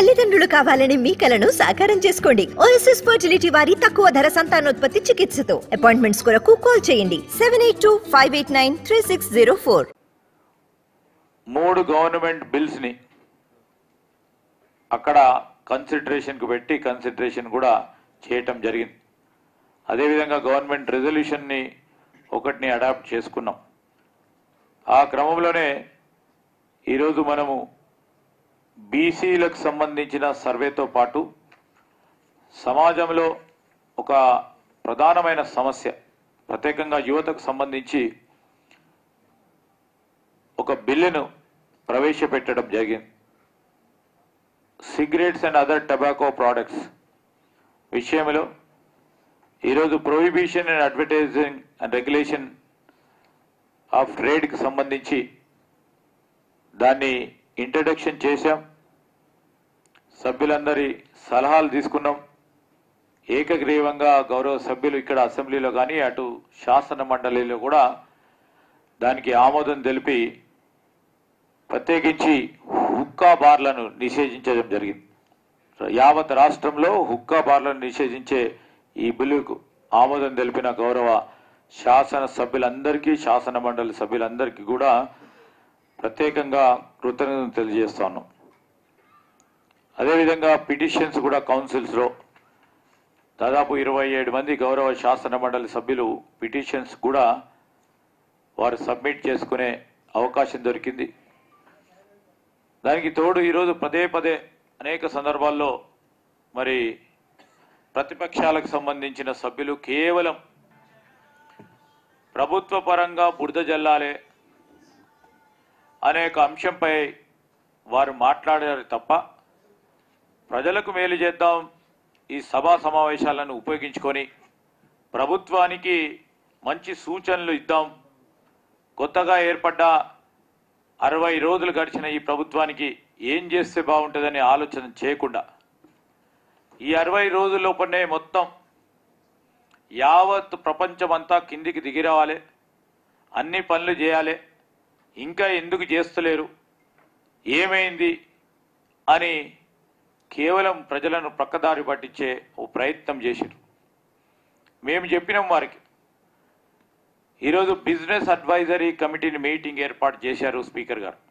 తల్లిదండ్రులు కావాలని మీ కలను సాకారం చేసుకోండి ఓఎస్ఎస్ ఫర్టిలిటీ వారి తక్కువ ధర సంతానోత్పత్తి చికిత్సతో అపాయింట్మెంట్స్ కొరకు కాల్ చేయండి seven eight two five eight nine three six zero four మూడు గవర్నమెంట్ బిల్స్ని అక్కడ కన్సిడరేషన్కు పెట్టి కన్సిడరేషన్ కూడా చేయటం జరిగింది అదేవిధంగా గవర్నమెంట్ రెజల్యూషన్ని ఒకటిని అడాప్ట్ చేసుకున్నాం ఆ క్రమంలోనే ఈరోజు మనము బీసీలకు సంబంధించిన సర్వేతో పాటు సమాజంలో ఒక ప్రధానమైన సమస్య ప్రత్యేకంగా యువతకు సంబంధించి ఒక బిల్లును ప్రవేశపెట్టడం జరిగింది cigarettes and other tobacco products విషయంలో ఈరోజు prohibition and advertising and regulation of ట్రేడ్కి సంబంధించి దాన్ని ఇంట్రడక్షన్ చేశాం సభ్యులందరి సలహాలు తీసుకున్నాం ఏకగ్రీవంగా గౌరవ సభ్యులు ఇక్కడ అసెంబ్లీలో కానీ అటు శాసన మండలిలో కూడా దానికి ఆమోదం తెలిపి ప్రత్యేకించి హుక్కా బార్లను నిషేధించడం జరిగింది యావత్ రాష్ట్రంలో హుక్కా బార్లను నిషేధించే ఈ బిల్లుకు ఆమోదం తెలిపిన గౌరవ శాసన సభ్యులందరికీ శాసన మండలి సభ్యులందరికీ కూడా ప్రత్యేకంగా కృతజ్ఞతలు తెలియజేస్తా ఉన్నాం అదేవిధంగా పిటిషన్స్ కూడా కౌన్సిల్స్లో దాదాపు ఇరవై ఏడు మంది గౌరవ శాసన మండలి సభ్యులు పిటిషన్స్ కూడా వారు సబ్మిట్ చేసుకునే అవకాశం దొరికింది దానికి తోడు ఈరోజు పదే పదే అనేక సందర్భాల్లో మరి ప్రతిపక్షాలకు సంబంధించిన సభ్యులు కేవలం ప్రభుత్వ పరంగా బురద జల్లాలే అనే ఒక అంశంపై వారు మాట్లాడారు తప్ప ప్రజలకు మేలు చేద్దాం ఈ సభా సమావేశాలను ఉపయోగించుకొని ప్రభుత్వానికి మంచి సూచనలు ఇద్దాం కొత్తగా ఏర్పడ్డ అరవై రోజులు గడిచిన ఈ ప్రభుత్వానికి ఏం చేస్తే బాగుంటుందని ఆలోచన చేయకుండా ఈ అరవై రోజుల్లోపనే మొత్తం యావత్ ప్రపంచమంతా కిందికి దిగి రావాలి అన్ని పనులు చేయాలి ఇంకా ఎందుకు చేస్తలేరు ఏమైంది అని కేవలం ప్రజలను ప్రక్కదారి పట్టించే ఓ ప్రయత్నం చేశారు మేము చెప్పినాం వారికి ఈరోజు బిజినెస్ అడ్వైజరీ కమిటీని మీటింగ్ ఏర్పాటు చేశారు స్పీకర్ గారు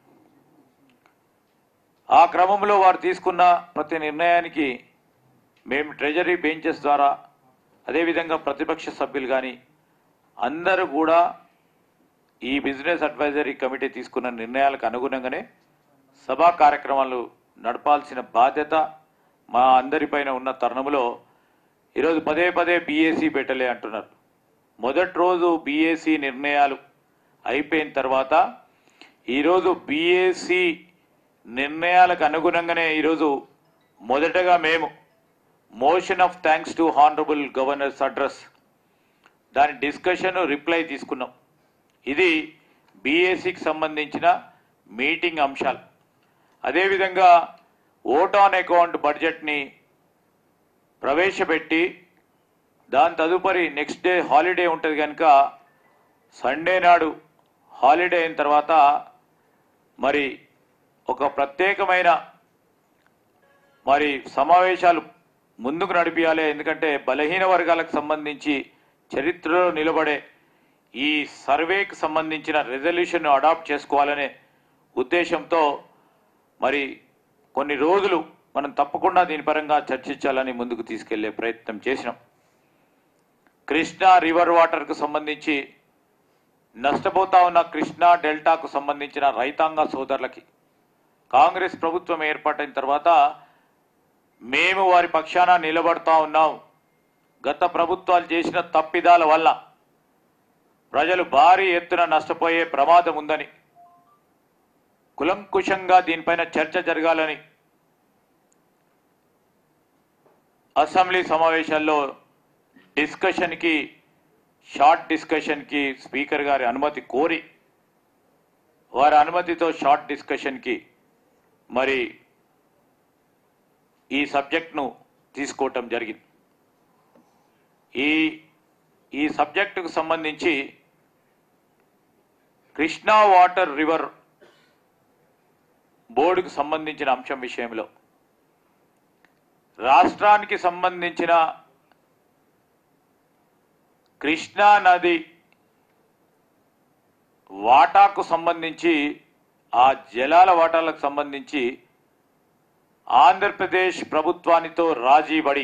ఆ క్రమంలో వారు తీసుకున్న ప్రతి నిర్ణయానికి మేము ట్రెజరీ బెంచెస్ ద్వారా అదేవిధంగా ప్రతిపక్ష సభ్యులు కానీ అందరూ కూడా ఈ బిజినెస్ అడ్వైజరీ కమిటీ తీసుకున్న నిర్ణయాలకు అనుగుణంగానే సభా కార్యక్రమాలు నడపాల్సిన బాధ్యత మా అందరిపైన ఉన్న తరుణంలో ఈరోజు పదే పదే బీఏసీ పెట్టలే అంటున్నారు మొదటి రోజు బీఏసీ నిర్ణయాలు అయిపోయిన తర్వాత ఈరోజు బీఏసీ నిర్ణయాలకు అనుగుణంగానే ఈరోజు మొదటగా మేము motion of thanks to honourable governor's address దాని డిస్కషన్ రిప్లై తీసుకున్నాం ఇది బీఏసీకి సంబంధించిన మీటింగ్ అంశాలు అదేవిధంగా ఓట్ ఆన్ అకౌంట్ బడ్జెట్ని ప్రవేశపెట్టి దాని తదుపరి నెక్స్ట్ డే హాలిడే ఉంటుంది కనుక సండే నాడు హాలిడే అయిన తర్వాత మరి ఒక ప్రత్యేకమైన మరి సమావేశాలు ముందుకు నడిపించాలి ఎందుకంటే బలహీన వర్గాలకు సంబంధించి చరిత్రలో నిలబడే ఈ సర్వేకి సంబంధించిన రెజల్యూషన్ అడాప్ట్ చేసుకోవాలనే ఉద్దేశంతో మరి కొన్ని రోజులు మనం తప్పకుండా దీని పరంగా చర్చించాలని ముందుకు తీసుకెళ్లే ప్రయత్నం చేసినాం కృష్ణా రివర్ వాటర్కు సంబంధించి నష్టపోతా ఉన్న కృష్ణా డెల్టాకు సంబంధించిన రైతాంగ సోదరులకి కాంగ్రెస్ ప్రభుత్వం ఏర్పాటైన తర్వాత మేము వారి పక్షాన నిలబడతా ఉన్నాం గత ప్రభుత్వాలు చేసిన తప్పిదాల వల్ల ప్రజలు భారీ ఎత్తున నష్టపోయే ప్రమాదం ఉందని కులంకుశంగా దీనిపైన చర్చ జరగాలని అసెంబ్లీ సమావేశాల్లో డిస్కషన్కి షార్ట్ డిస్కషన్కి స్పీకర్ గారి అనుమతి కోరి వారి అనుమతితో షార్ట్ డిస్కషన్కి మరి ఈ సబ్జెక్ట్ను తీసుకోవటం జరిగింది ఈ ఈ సబ్జెక్టుకు సంబంధించి కృష్ణా వాటర్ రివర్ బోర్డుకు సంబంధించిన అంశం విషయంలో రాష్ట్రానికి సంబంధించిన కృష్ణా నది వాటాకు సంబంధించి ఆ జలాల వాటాలకు సంబంధించి ఆంధ్రప్రదేశ్ ప్రభుత్వానితో రాజీపడి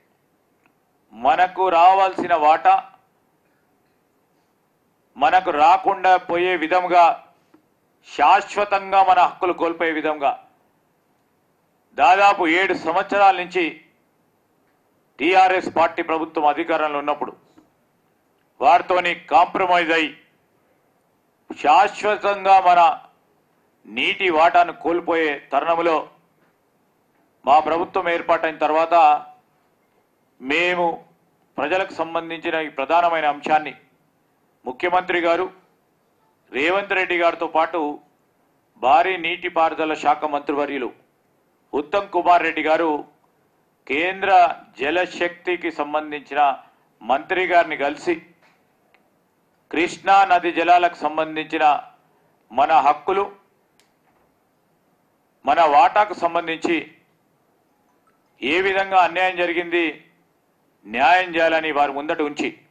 మనకు రావాల్సిన వాటా మనకు రాకుండా పోయే విధంగా శాశ్వతంగా మన హక్కులు కోల్పోయే విధంగా దాదాపు ఏడు సంవత్సరాల నుంచి టీఆర్ఎస్ పార్టీ ప్రభుత్వం అధికారంలో ఉన్నప్పుడు వారితోని కాంప్రమైజ్ అయి శాశ్వతంగా మన నీటి వాటాను కోల్పోయే తరుణంలో మా ప్రభుత్వం ఏర్పాటైన తర్వాత మేము ప్రజలకు సంబంధించిన ఈ ప్రధానమైన అంశాన్ని ముఖ్యమంత్రి గారు రేవంత్ రెడ్డి గారితో పాటు భారీ నీటిపారుదల శాఖ మంత్రివర్యులు ఉత్తమ్ కుమార్ రెడ్డి గారు కేంద్ర జలశక్తికి సంబంధించిన మంత్రి గారిని కలిసి కృష్ణా నది జలాలకు సంబంధించిన మన హక్కులు మన వాటాకు సంబంధించి ఏ విధంగా అన్యాయం జరిగింది న్యాయం చేయాలని వారి ముందట ఉంచి